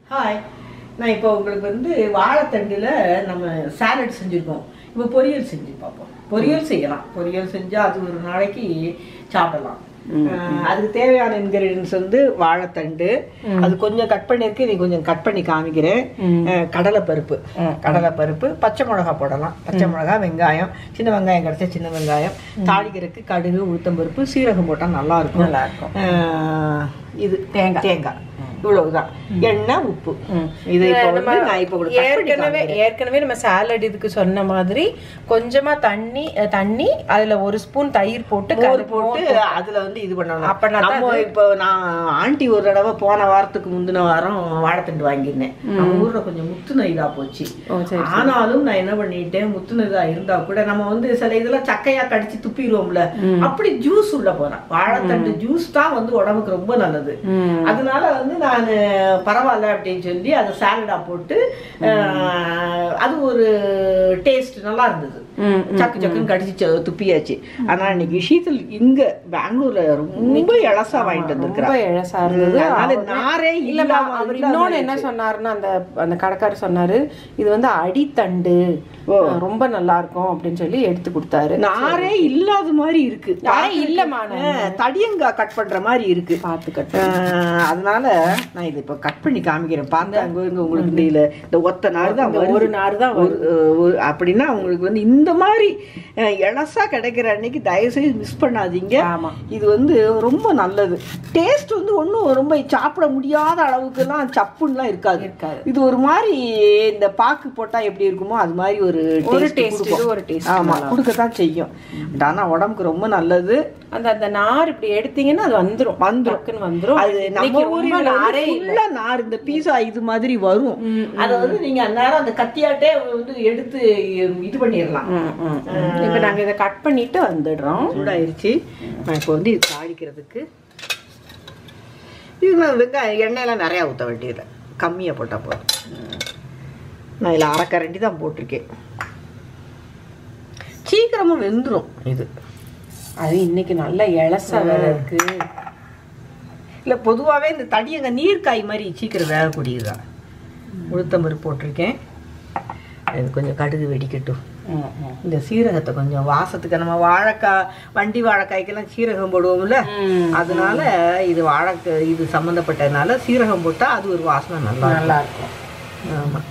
Hi நான் இப்போ உங்களுக்கு வந்து வாழைத்தண்டில் நம்ம சாலட் செஞ்சுருக்கோம் இப்போ பொரியல் செஞ்சு பார்ப்போம் பொரியல் செய்யலாம் பொரியல் செஞ்சால் அது ஒரு நாளைக்கு சாப்பிடலாம் அஹ் அதுக்கு தேவையான இன்கிரீடியன்ஸ் வந்து வாழைத்தண்டு அது கொஞ்சம் கட் பண்ணியிருக்கு நீ கொஞ்சம் கட் பண்ணி காமிக்கிறேன் அஹ் கடலை பருப்பு கடலை பருப்பு பச்சை மிளகா போடலாம் பச்சை மிளகா வெங்காயம் சின்ன வெங்காயம் கிடைச்சா சின்ன வெங்காயம் தாளிக்கிறதுக்கு கடுகு உளுத்தம்பருப்பு சீரகம் போட்டால் நல்லா இருக்கும் நல்லா இருக்கும். அஹ் இது தேங்காய். தேங்காய் இவ்வளவுதான் எண்ணெய் உப்பு இது இப்போ வந்து நான் இப்போ உங்களுக்கு cut பண்ணி ஏற்கனவே காமிக்கிறேன். ஏற்கனவே நம்ம சாலட் இதுக்கு சொன்ன மாதிரி கொஞ்சமா தண்ணி அஹ், தண்ணி அதுல ஒரு ஸ்பூன் தயிர் போட்டு மோர் கரு- போட்டு அதுல வந்து இது பண்ணணும் அப்பனா தான் நம்ம இப்போ நான் ஆண்டி ஒரு தடவை போன வாரத்துக்கு முந்தின வாரம் வாழைத்தண்டு வாங்கியிருந்தேன் நம்ம ஊர்ல கொஞ்சம் முத்துன இதா போச்சு ஓ, சரி, ஆனாலும் நான் என்ன பண்ணிட்டேன் முத்துனதா இருந்தா கூட நம்ம வந்து சில இதெல்லாம் சக்கையா கடிச்சு துப்பிடுவோம்ல அப்படி ஜூஸ் உள்ள போறேன் வாழைத்தண்டு ஜூஸ் தான் வந்து உடம்புக்கு ரொம்ப நல்லது ம். அதனால வந்து நான் பரவாயில்ல அப்படின்னு சொல்லி அதை சாலடா போட்டு அஹ், அது ஒரு டேஸ்ட் நல்லா இருந்தது ம், சக்கு சக்குன்னு கடிச்சு ச- துப்பியாச்சு ஆனா இன்னைக்கு ஷீதல் இங்க பெங்களூர்ல ரொம்ப இலசா வாங்கிட்டு ரொம்ப வந்திருக்கிறா இழசா இருந்தது அதனால அவர் நாரே இல்ல இல்லாம அவர் இல்லாம இன்னொன்னு என்ன சொன்னாருன்னா அந்த அந்த கடைக்காரர் சொன்னாரு இது வந்து அடித்தண்டு அஹ், ரொம்ப நல்லா இருக்கும் அப்படின்னு சொல்லி எடுத்து கொடுத்தாரு நாரே இல்லாத மாதிரி இருக்கு நாரே இல்லம்மா நான் அஹ், தடியங்காய் கட் பண்ற மாதிரி இருக்கு பாத்துக்கட்டு அஹ், அதனால நான் இதை இப்ப கட் பண்ணி காமிக்கிறேன் பார்த்தா அங்க இங்க உங்களுக்கு இந்த இந்த ஒத்த நார் தான் இந்த வருது. ஒரு நார் தான் ஒரு ஒரு- அப்படின்னா உங்களுக்கு வந்து இந்த மாதிரி அஹ், இளசா கிடைக்கிற அன்னைக்கு தயவு செய்து மிஸ் பண்ணாதீங்க ஆமா இது வந்து ரொம்ப நல்லது டேஸ்ட் வந்து ஒன்றும் ரொம்ப சாப்பிட முடியாத அளவுக்குலாம் சப்புன்னுலாம் இருக்காது இருக்காது. இது ஒரு மாதிரி இந்த பாக்கு போட்டா எப்படி இருக்குமோ அது மாதிரி ஒரு ஒரு taste டேஸ்ட் கொடுக்கும். இது ஒரு டேஸ்ட் ஆமா கொடுக்கத்தான் செய்யும் பட் ஆனா உடம்புக்கு ரொம்ப நல்லது அந்த அந்த நார் இப்படி எடுத்தீங்கன்னா அது வந்துரும் வந்துரும். டக்குன்னு வந்துரும் அது நம்ம இன்னைக்கு ரொம்ப ஊரில் நாரே இல்ல ஃபுல்லா நார் இந்த பீஸா இது மாதிரி வரும் ம், அதை வந்து நீங்க அந்நேரம் அந்த கத்தியாட்டே வந்து எடுத்து இது பண்ணிடலாம் ம், ம், ம். இப்ப நாங்க இதை கட் பண்ணிட்டு வந்துடுறோம் சூடாயிருச்சு நான் இப்போ வந்து இது தாளிக்கிறதுக்கு இது நான் வெங்காயம் எண்ணெயெல்லாம் நிறையா ஊற்ற வேண்டியதில்லை கம்மியாக போட்டால் போதும் நான் இதில் அரைக்கரண்டி தான் போட்டிருக்கேன் சீக்கிரமாக வெந்துடும் இது அது இன்னைக்கு நல்ல இளசா வேற இருக்கு இல்லை பொதுவாகவே இந்த தடியங்க நீர்க்காய் மாதிரி சீக்கிரம் வேகக்கூடியதுதான் உளுத்தம்பருப்பு போட்டிருக்கேன் இது கொஞ்சம் கடுகு வெடிக்கட்டும் ம், ம். இந்த சீரகத்தை கொஞ்சம் வாசத்துக்கு நம்ம வாழைக்காய் வண்டி வாழைக்காய்க்கெல்லாம் சீரகம் போடுவோம்ல ம். அதனால இது வாழைக்காய் இது சம்மந்தப்பட்டதுனால சீரகம் போட்டால் அது ஒரு வாசனை நல்லா நல்லா இருக்கும் இருக்கும் ஆமாம்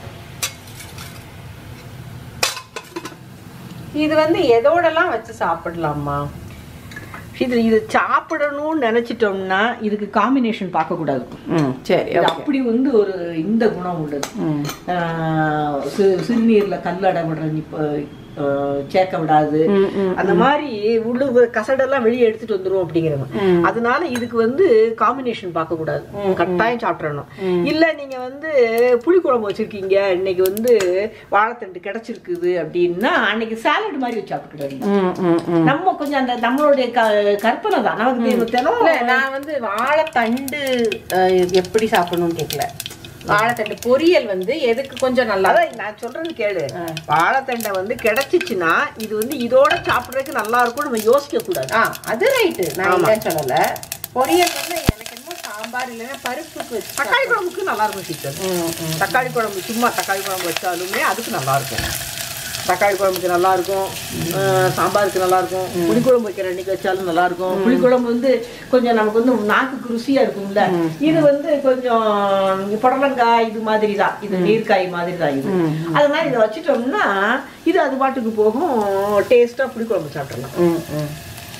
இது வந்து எதோடலாம் வச்சு சாப்பிடலாமா இது இது சாப்பிடணும்னு நினைச்சிட்டோம்னா இதுக்கு காம்பினேஷன் பார்க்கக்கூடாது ம் சரி இது அப்படி வந்து ஒரு இந்த குணம் உள்ளது ம் ஆஹ் சி- சிறுநீர்ல கல்லடை விடுற இப்போ சேர்க்க விடாது ம், ம், அந்த மாதிரி உள்ள கசடெல்லாம் வெளியே எடுத்துட்டு வந்துரும் அப்படிங்கிறவங்க ம். அதனால இதுக்கு வந்து காம்பினேஷன் பார்க்க கூடாது கட்டாயம் சாப்பிடணும் இல்ல நீங்க வந்து புளிக்குழம்பு வச்சிருக்கீங்க இன்னைக்கு வந்து வாழைத்தண்டு கிடைச்சிருக்குது அப்படின்னா அன்னைக்கு சாலட் மாதிரி வச்சு சாப்பிட்டுக்கிட்டு ம், ம், ம். நம்ம கொஞ்சம் அந்த நம்மளுடைய க- கற்பனை தான் நமக்கு தெ- தினம் இல்ல நான் வந்து வாழைத்தண்டு அஹ், எப்படி சாப்பிடணும்னு கேட்கல வாழைத்தண்டு பொரியல் வந்து எதுக்கு கொஞ்சம் நல்லா அதான் நான் சொல்றது கேளு வாழைத்தண்டை வந்து கிடைச்சிச்சுன்னா இது வந்து இதோட சாப்பிடுறதுக்கு நல்லா இருக்கும் நம்ம யோசிக்க கூடாது ஆ அது ரைட்டு நான் இல்லைன்னு சொல்லல பொரியல் வந்து எனக்கு என்னமோ சாம்பார் இல்லைன்னா பருப்புக்கு வச்சு தக்காளி குழம்புக்கு நல்லா இருக்கும் சிக்கன் ம், ம். தக்காளி குழம்பு சும்மா தக்காளி குழம்பு வச்சாலுமே அதுக்கு நல்லா இருக்கும் தக்காளி குழம்புக்கு நல்லா இருக்கும் அஹ் சாம்பாருக்கு நல்லா இருக்கும் புளிக்குழம்பு வைக்கிற அன்னைக்கு வச்சாலும் நல்லா இருக்கும் புளிக்குழம்பு வந்து கொஞ்சம் நமக்கு வந்து நாக்குக்கு ருசியா இருக்கும்ல இது வந்து கொஞ்சம் புடலங்காய் இது மாதிரி தான் இது நீர்க்காய் மாதிரி தான் இது அதனால இதை வச்சுட்டோம்னா இது அது பாட்டுக்கு போகும் டேஸ்டா புளிக்குழம்பு சாப்பிடலாம் ம், ம்.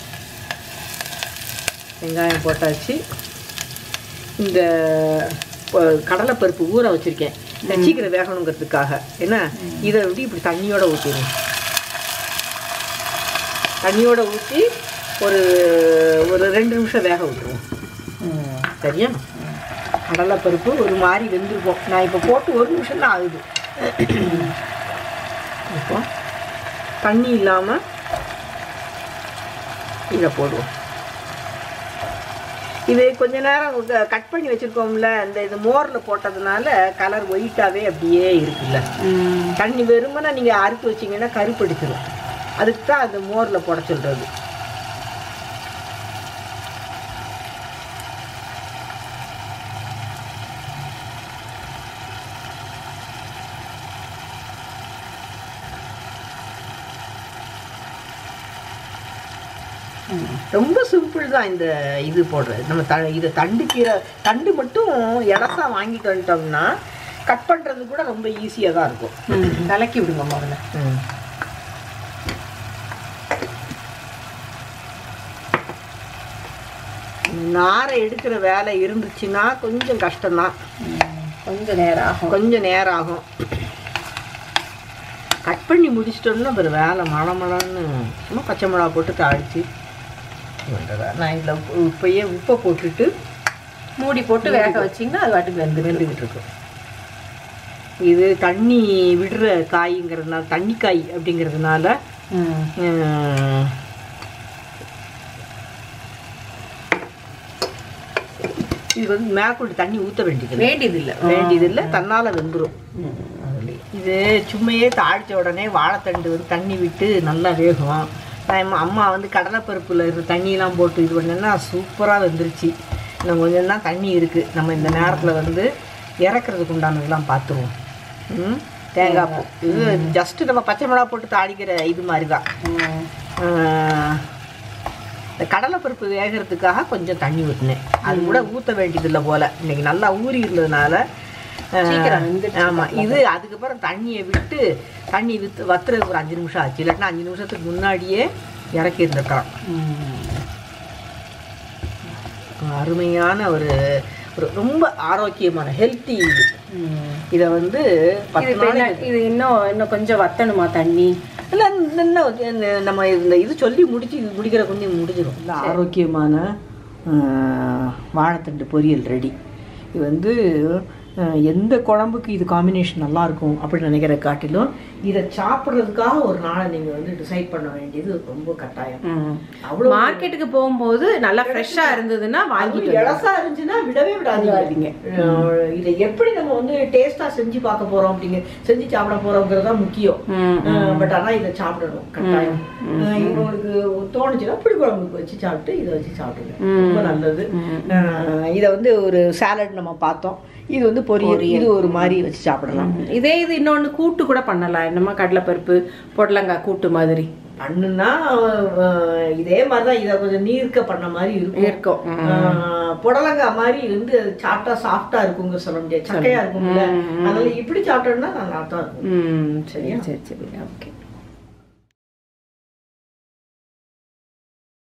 வெங்காயம் போட்டாச்சு இந்த ப- கடலைப்பருப்பு ஊற வச்சிருக்கேன் சீக்கிரம் வேகணுங்கிறதுக்காக என்ன இதை வந்து இப்படி தண்ணியோட ஊற்றிடுங்க தண்ணியோட ஊற்றி ஒரு ஒரு ரெண்டு நிமிஷம் வேக விட்டுருவோம் ம். சரியா கடலைப்பருப்பு ஒரு மாதிரி வெந்திருக்கும் நான் இப்போ போட்டு ஒரு நிமிஷம் தான் ஆகுது இப்போ தண்ணி இல்லாமல் இதை போடுவோம் இது கொஞ்ச நேரம் கட் பண்ணி வச்சிருக்கோம்ல இந்த இது மோரில் போட்டதுனால கலர் ஒயிட்டாகவே அப்படியே இருக்குல்ல ம். தண்ணி வெறுமனே நீங்கள் அறுத்து வச்சீங்கன்னா கருப்படிச்சிடும் அதுக்கு தான் அது மோரில் போட சொல்கிறது ரொம்ப சிம்பிள் தான் இந்த இது போடுறது நம்ம த இதை தண்டு கீரை தண்டு மட்டும் இடசா வாங்கிட்டு வந்துட்டோம்னா கட் பண்ணுறது கூட ரொம்ப ஈஸியாக தான் இருக்கும் கலக்கி விடுங்க முதல்ல நாரை எடுக்கிற வேலை இருந்துச்சுன்னா கொஞ்சம் கஷ்டம்தான் கொஞ்சம் நேரம் ஆகும் கொஞ்சம் நேரம் ஆகும் கட் பண்ணி முடிச்சிட்டோம்னா அப்புறம் வேலை மழை மழன்னு சும்மா பச்சை மிளகா போட்டு தாளித்து நான் இதில் உப்பையே உப்பை போட்டுட்டு மூடி போட்டு வேக வச்சிங்கன்னா அது வாட்டுக்கு வெந்து வெந்துக்கிட்டு இருக்கும் இது தண்ணி விடுற காய்ங்கிறதுனால தண்ணி காய் அப்படிங்கிறதுனால ம் அஹ், இது வந்து மேற்கொண்டு தண்ணி ஊற்ற வேண்டியது வேண்டியதில்லை வேண்டியதில்லை தன்னால் வெந்துடும் இது சும்மையே தாளித்த உடனே வாழைத்தண்டு வந்து தண்ணி விட்டு நல்லா வேகும் நான் எம்மா- அம்மா வந்து கடலைப்பருப்பில் இருக்கிற தண்ணியெலாம் போட்டு இது பண்ணேன்னா சூப்பராக வெந்துருச்சு இன்னும் கொஞ்சம் தான் தண்ணி இருக்குது நம்ம இந்த நேரத்தில் வந்து இறக்குறதுக்கு உண்டானதெல்லாம் பார்த்துருவோம் ம் தேங்காய் பூ இது ஜஸ்ட்டு நம்ம பச்சை மிளகா போட்டு தாளிக்கிற இது மாதிரி தான் ஆஹ், இந்த கடலைப்பருப்பு வேகிறதுக்காக கொஞ்சம் தண்ணி ஊற்றினேன் அது கூட ஊற்ற வேண்டியதில்லை போல் இன்னைக்கு நல்லா ஊறி இருந்ததுனால ஆஹ், சீக்கிரம் வெந்துருச்சு. ஆமா இது அதுக்கப்புறம் தண்ணியை விட்டு தண்ணி வித்து வத்துறதுக்கு ஒரு அஞ்சு நிமிஷம் ஆச்சு இல்லாட்டினா அஞ்சு நிமிஷத்துக்கு முன்னாடியே இறக்கி இருந்திருக்கலாம் அருமையான ஒரு ஒரு ரொம்ப ஆரோக்கியமான ஹெல்த்தி இது இதை வந்து பத்து இது இப்ப என்ன- நாளைக்கு இது இன்னும் இன்னும் கொஞ்சம் வத்தணுமா தண்ணி இல்லை இன்னும் இந்த நம்ம இந்த இது சொல்லி முடிச்சு இது முடிக்கிற கொஞ்சம் முடிஞ்சிடும் இந்த ஆரோக்கியமான வாழைத்தண்டு பொரியல் ரெடி இது வந்து அஹ், எந்த குழம்புக்கு இது காம்பினேஷன் நல்லா இருக்கும் அப்படின்னு நினைக்கிற காட்டிலும் இதை சாப்பிட்றதுக்காக ஒரு நாளை நீங்கள் வந்து டிசைட் பண்ண வேண்டியது ரொம்ப கட்டாயம் அவ்வளோ மார்க்கெட்டுக்கு போகும்போது நல்லா ஃப்ரெஷ்ஷா இருந்ததுன்னா வாங்கிட்டு அதுவும் இலசா இருந்துச்சுன்னா விடவே விடாதீங்க அஹ், இதை எப்படி நம்ம வந்து டேஸ்டா செஞ்சு பார்க்க போறோம் அப்படிங்க செஞ்சு சாப்பிட போறோங்கிறது தான் முக்கியம் ம், பட் ஆனா இதை சாப்பிடணும் கட்டாயம் அஹ், உங்களுக்கு தோணுச்சுன்னா புளி குழம்புக்கு வச்சு சாப்பிட்டு இதை வச்சு சாப்பிடுங்க ரொம்ப நல்லது அஹ், இதை வந்து ஒரு சாலட் நம்ம பார்த்தோம் இது வந்து பொரியல் இது ஒரு மாதிரி வச்சு சாப்பிடலாம் இதே இது இன்னொன்னு கூட்டு கூட பண்ணலாம் என்னமா கடலைப்பருப்பு பொடலங்காய் கூட்டு மாதிரி பண்ணுனா அஹ், இதே மாதிரி தான் இதை கொஞ்சம் நீர்க்க பண்ண மாதிரி இருக்கும் இருக்கும் ம். ஆஹ் புடலங்காய் மாதிரி வந்து அது சாப்பிட்டா சாஃப்டா இருக்குங்க சொல்ல முடியாது சக்கையா இருக்கும்ல அதனால இப்படி சாப்பிட்டோம்னா நல்லா தான் இருக்கும் ம் சரி சரி சரி ஓகே